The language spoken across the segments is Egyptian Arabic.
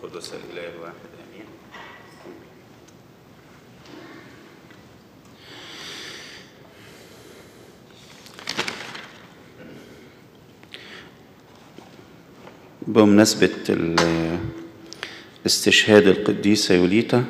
القدس الإله الواحد آمين بمناسبة ال- استشهاد القديسة يوليتا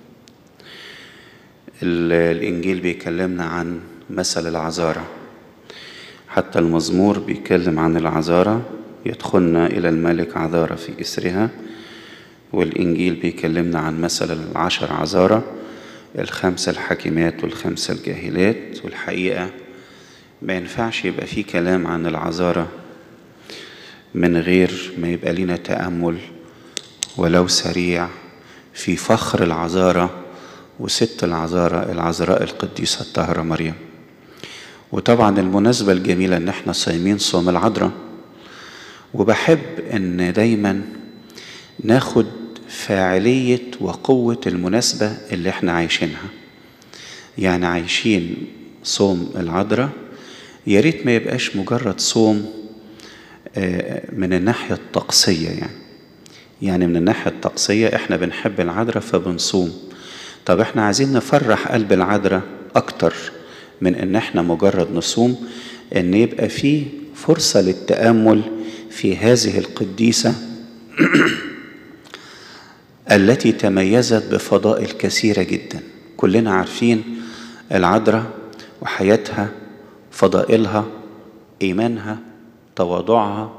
ال- الإنجيل بيكلمنا عن مثل العذارى حتى المزمور بيتكلم عن العذارى يدخلن إلى الملك عذارى في إسرها والإنجيل بيكلمنا عن مثل العشر عذارى الخمسة الحكيمات والخمسة الجاهلات والحقيقة ما ينفعش يبقى في كلام عن العذارى من غير ما يبقى لنا تأمل ولو سريع في فخر العذارى وست العذارى العذراء القديسة الطاهرة مريم وطبعا المناسبة الجميلة ان احنا صايمين صوم العذراء وبحب ان دايما ناخد فاعلية وقوة المناسبة اللي احنا عايشينها يعني عايشين صوم العذراء يا ريت ما يبقاش مجرد صوم آه، من الناحية الطقسية يعني يعني من الناحية الطقسية احنا بنحب العذراء فبنصوم طب احنا عايزين نفرح قلب العذراء اكتر من ان احنا مجرد نصوم ان يبقى في فرصة للتأمل في هذه القديسة التي تميزت بفضائل كثيرة جدا كلنا عارفين العذراء وحياتها فضائلها إيمانها تواضعها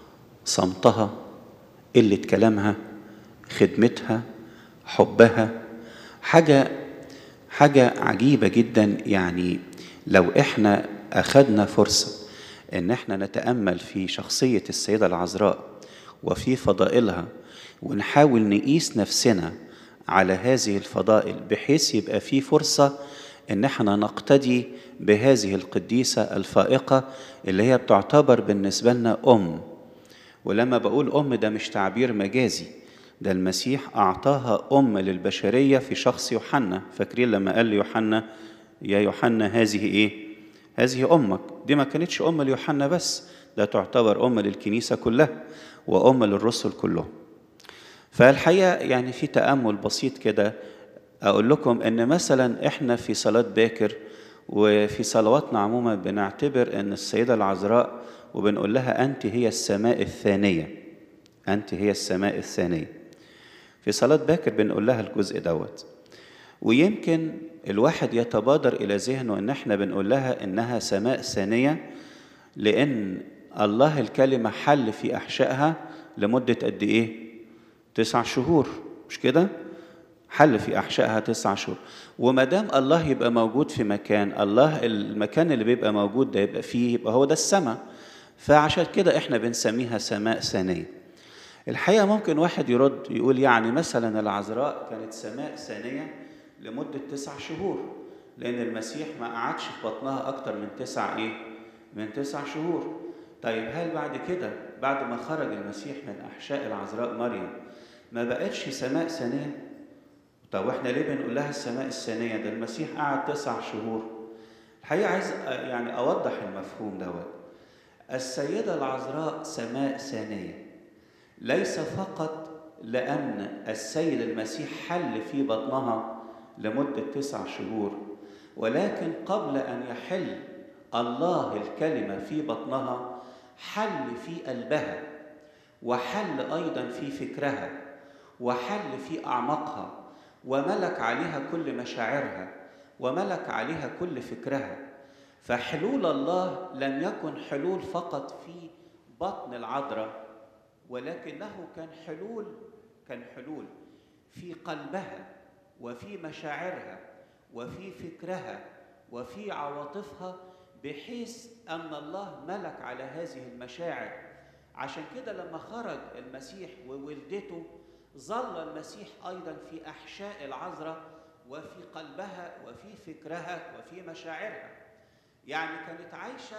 صمتها قلة كلامها خدمتها حبها حاجة حاجة عجيبة جدا يعني لو احنا أخدنا فرصة ان احنا نتأمل في شخصية السيدة العذراء وفي فضائلها ونحاول نقيس نفسنا على هذه الفضائل بحيث يبقى في فرصة ان احنا نقتدي بهذه القديسة الفائقة اللي هي بتعتبر بالنسبة لنا أم ولما بقول أم ده مش تعبير مجازي ده المسيح أعطاها أم للبشرية في شخص يوحنا فاكرين لما قال ليوحنا يا يوحنا هذه إيه؟ هذه أمك دي ما كانتش أم ليوحنا بس ده تعتبر أم للكنيسة كلها وأم للرسل كلهم فالحقيقة يعني في تأمل بسيط كده أقول لكم إن مثلا إحنا في صلاة باكر وفي صلواتنا عموما بنعتبر إن السيدة العذراء وبنقول لها أنت هي السماء الثانية أنت هي السماء الثانية في صلاة باكر بنقول لها الجزء دوت ويمكن الواحد يتبادر إلى ذهنه إن إحنا بنقول لها إنها سماء ثانية لأن الله الكلمة حل في أحشائها لمدة قد إيه؟ تسع شهور مش كده؟ حل في أحشائها تسع شهور وما دام الله يبقى موجود في مكان الله المكان اللي بيبقى موجود ده يبقى فيه يبقى هو ده السماء فعشان كده احنا بنسميها سماء ثانية الحقيقة ممكن واحد يرد يقول يعني مثلا العذراء كانت سماء ثانية لمدة تسع شهور لأن المسيح ما قعدش في بطنها أكتر من تسع إيه؟ من تسع شهور طيب هل بعد كده بعد ما خرج المسيح من أحشاء العذراء مريم ما بقتش سماء ثانية؟ طب واحنا ليه بنقول لها السماء الثانية؟ ده المسيح قعد تسع شهور. الحقيقة عايز يعني أوضح المفهوم دوت. السيدة العذراء سماء ثانية. ليس فقط لأن السيد المسيح حل في بطنها لمدة تسع شهور، ولكن قبل أن يحل الله الكلمة في بطنها حل في قلبها وحل أيضا في فكرها وحل في أعماقها وملك عليها كل مشاعرها وملك عليها كل فكرها فحلول الله لم يكن حلول فقط في بطن العذراء ولكنه كان حلول كان حلول في قلبها وفي مشاعرها وفي فكرها وفي عواطفها بحيث ان الله ملك على هذه المشاعر عشان كده لما خرج المسيح وولدته ظل المسيح ايضا في احشاء العذراء وفي قلبها وفي فكرها وفي مشاعرها يعني كانت عايشه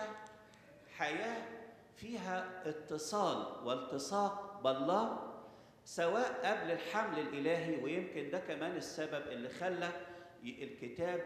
حياه فيها اتصال والتصاق بالله سواء قبل الحمل الالهي ويمكن ده كمان السبب اللي خلى الكتاب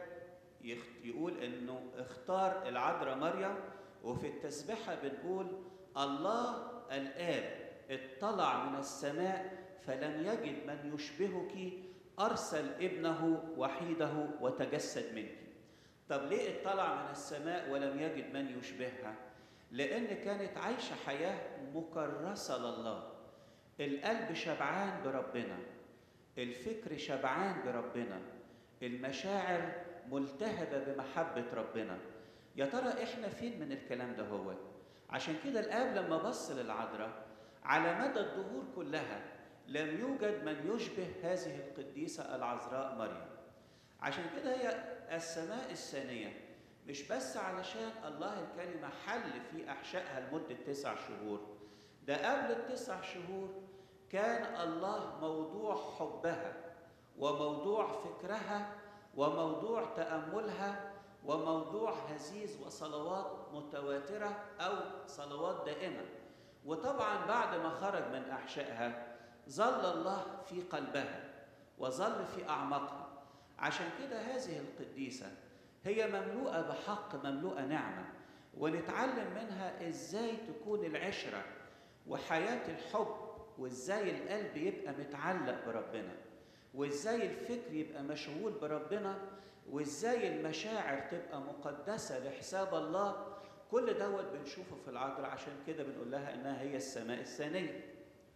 يقول انه اختار العذراء مريم وفي التسبيحه بنقول الله الاب اطلع من السماء فلم يجد من يشبهك أرسل ابنه وحيده وتجسد منك طب ليه اطلع من السماء ولم يجد من يشبهها لأن كانت عايشة حياة مكرسة لله القلب شبعان بربنا الفكر شبعان بربنا المشاعر ملتهبة بمحبة ربنا يا ترى احنا فين من الكلام ده هو عشان كده الآب لما بص للعذراء على مدى الدهور كلها لم يوجد من يشبه هذه القديسة العذراء مريم عشان كده هي السماء الثانية مش بس علشان الله الكلمة حل في أحشائها لمدة تسع شهور ده قبل التسع شهور كان الله موضوع حبها وموضوع فكرها وموضوع تأملها وموضوع هزيز وصلوات متواترة أو صلوات دائمة وطبعا بعد ما خرج من أحشائها ظل الله في قلبها وظل في أعماقها عشان كده هذه القديسة هي مملوءة بحق مملوءة نعمة ونتعلم منها إزاي تكون العشرة وحياة الحب وإزاي القلب يبقى متعلق بربنا وإزاي الفكر يبقى مشغول بربنا وإزاي المشاعر تبقى مقدسة لحساب الله كل دوت بنشوفه في العذراء عشان كده بنقول لها إنها هي السماء الثانية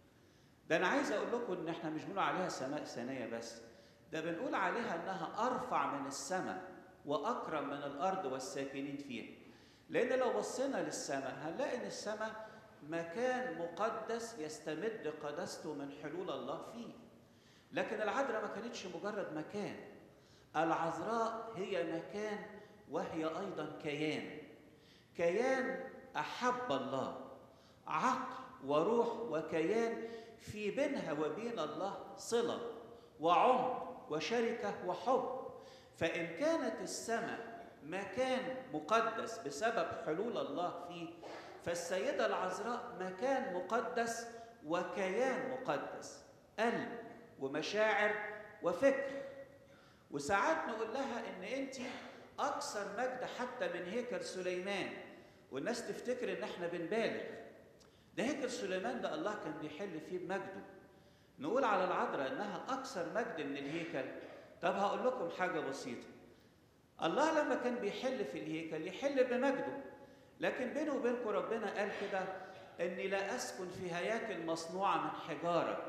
ده أنا عايز أقول لكم إن إحنا مش بنقول عليها سماء ثانية بس ده بنقول عليها إنها أرفع من السماء وأكرم من الأرض والساكنين فيها لأن لو بصينا للسماء هنلاقي إن السماء مكان مقدس يستمد قدسته من حلول الله فيه لكن العذراء ما كانتش مجرد مكان العذراء هي مكان وهي أيضا كيان كيان أحب الله عقل وروح وكيان في بينها وبين الله صلة وعمق وشركة وحب فإن كانت السماء مكان مقدس بسبب حلول الله فيه فالسيدة العذراء مكان مقدس وكيان مقدس قلب ومشاعر وفكر وساعات نقول لها ان انت اكثر مجد حتى من هيكل سليمان والناس تفتكر ان احنا بنبالغ ده هيكل سليمان ده الله كان بيحل فيه بمجده نقول على العذراء انها اكثر مجد من الهيكل طب هقول لكم حاجه بسيطه الله لما كان بيحل في الهيكل يحل بمجده لكن بينه وبينكم ربنا قال كده اني لا اسكن في هياكل مصنوعه من حجاره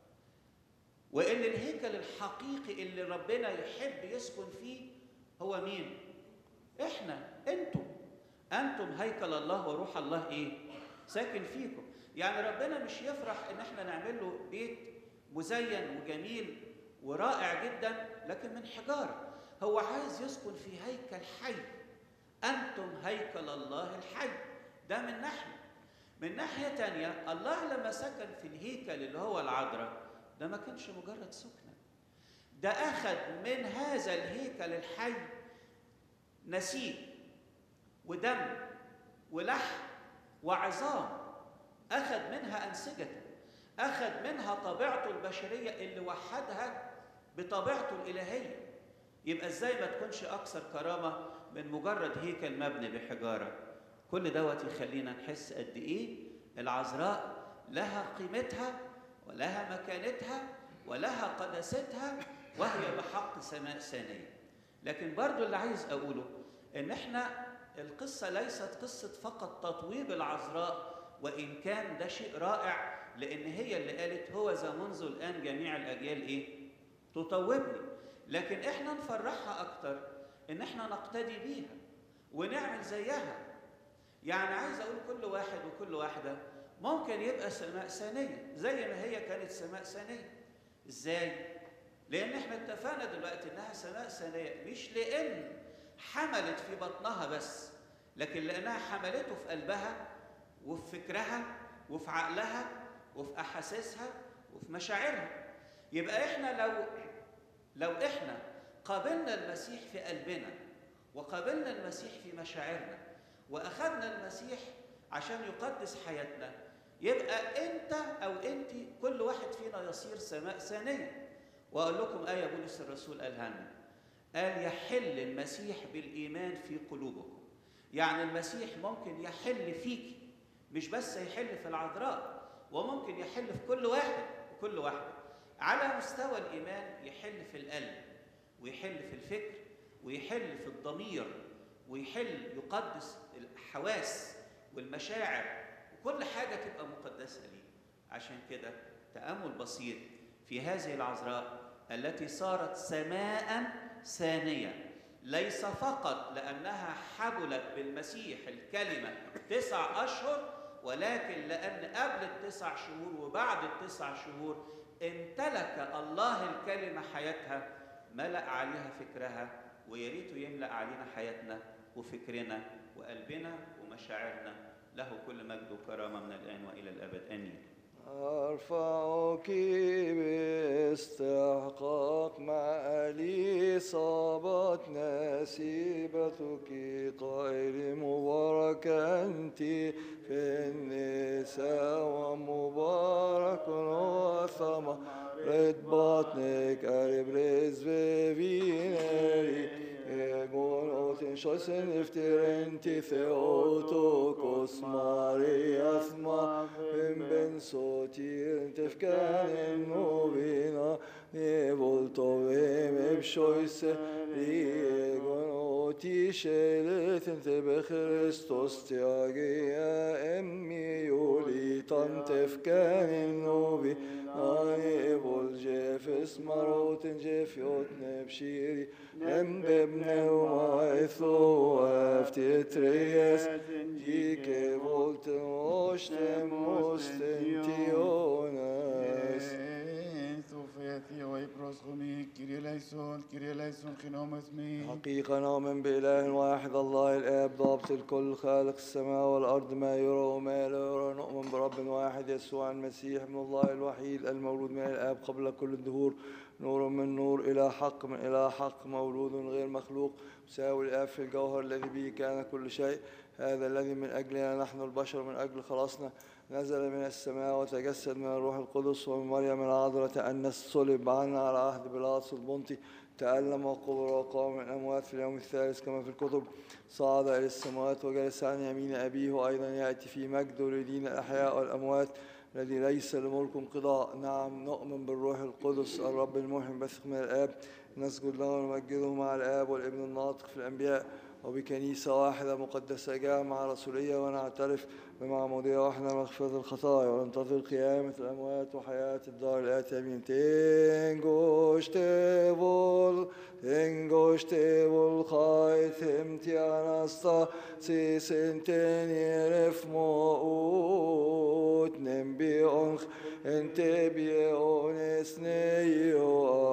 وان الهيكل الحقيقي اللي ربنا يحب يسكن فيه هو مين احنا انتم انتم هيكل الله وروح الله ايه ساكن فيكم يعني ربنا مش يفرح ان احنا نعمل له بيت مزين وجميل ورائع جدا لكن من حجاره هو عايز يسكن في هيكل حي انتم هيكل الله الحي ده من ناحيه من ناحيه تانية الله لما سكن في الهيكل اللي هو العذراء ده ما كانش مجرد سكنة ده أخذ من هذا الهيكل الحي نسيج ودم ولحم وعظام أخذ منها أنسجته أخذ منها طبيعته البشرية اللي وحدها بطبيعته الإلهية يبقى إزاي ما تكونش أكثر كرامة من مجرد هيكل مبني بحجارة كل دوت يخلينا نحس قد إيه العذراء لها قيمتها ولها مكانتها ولها قداستها وهي بحق سماء ثانية لكن برضو اللي عايز أقوله إن إحنا القصة ليست قصة فقط تطويب العذراء وإن كان ده شيء رائع لأن هي اللي قالت هو ذا منذ الآن جميع الأجيال إيه؟ تطوبني لكن إحنا نفرحها أكتر إن إحنا نقتدي بيها ونعمل زيها يعني عايز أقول كل واحد وكل واحدة ممكن يبقى سماء ثانية زي ما هي كانت سماء ثانية ازاي؟ لأن احنا اتفقنا دلوقتي انها سماء ثانية مش لأن حملت في بطنها بس لكن لأنها حملته في قلبها وفي فكرها وفي عقلها وفي أحاسيسها وفي مشاعرها يبقى احنا لو لو احنا قابلنا المسيح في قلبنا وقابلنا المسيح في مشاعرنا واخذنا المسيح عشان يقدس حياتنا يبقى انت او انت كل واحد فينا يصير سماء ثانيه واقول لكم ايه بولس الرسول قالها لنا قال يحل المسيح بالايمان في قلوبكم يعني المسيح ممكن يحل فيك مش بس يحل في العذراء وممكن يحل في كل واحد كل واحدة على مستوى الإيمان يحل في القلب ويحل في الفكر ويحل في الضمير ويحل يقدس الحواس والمشاعر وكل حاجة تبقى مقدسة ليه عشان كده تأمل بسيط في هذه العذراء التي صارت سماء ثانية ليس فقط لأنها حبلت بالمسيح الكلمة تسع أشهر ولكن لأن قبل التسع شهور وبعد التسع شهور امتلك الله الكلمة حياتها ملأ عليها فكرها ويا ريته يملأ علينا حياتنا وفكرنا وقلبنا ومشاعرنا له كل مجد وكرامة من الآن وإلى الأبد آمين أرفعك باستحقاق مع لي صابت نسيبتك قائل مبارك أنت في النساء ومبارك وثمر بطنك أربرز بفينري Egon otin sjoisen efter enti theotokos Marias ma ben sotir tefkanen novina nevoltovem ebsjoise Egon oti shelet ente bechristos tiagia emmi julitan tefkanen novina Nevol jefes marotin jefjot nebshiri Nembebne umaitho aftitreyes Jike volten oshtem ostentionas Sofetia ويبرسخمي كيري ليسون كيري ليسون خنوم اسمي حقيقة نؤمن بإله واحد الله الآب ضابط الكل خالق السماء والأرض ما يرى وما لا يرى نؤمن برب واحد يسوع المسيح من الله الوحيد المولود من الآب قبل كل الدهور نور من نور إلى حق من إلى حق مولود غير مخلوق مساوي الآب في الجوهر الذي به كان كل شيء هذا الذي من أجلنا نحن البشر من أجل خلاصنا نزل من السماء وتجسد من الروح القدس ومن مريم العذراء تأنس صلب عنا على عهد بيلاطس البنطي تألم وقبر وقام من الأموات في اليوم الثالث كما في الكتب صعد إلى السماوات وجلس عن يمين أبيه وأيضا يأتي في مجد لدين الأحياء والأموات الذي ليس لملك انقضاء نعم نؤمن بالروح القدس الرب المحيي بثق من الآب نسجد له ونمجده مع الآب والابن الناطق في الأنبياء وبكنيسة واحدة مقدسة جامعة رسولية ونعترف بمعمودية واحدة مغفرة الخطايا وننتظر قيامة الأموات وحياة الدار الآتية آمين تنجوش تبول تنجوش تبول خايت امتيان استا سيسنتين يرف موت نمبي أنخ انت بيونس نيو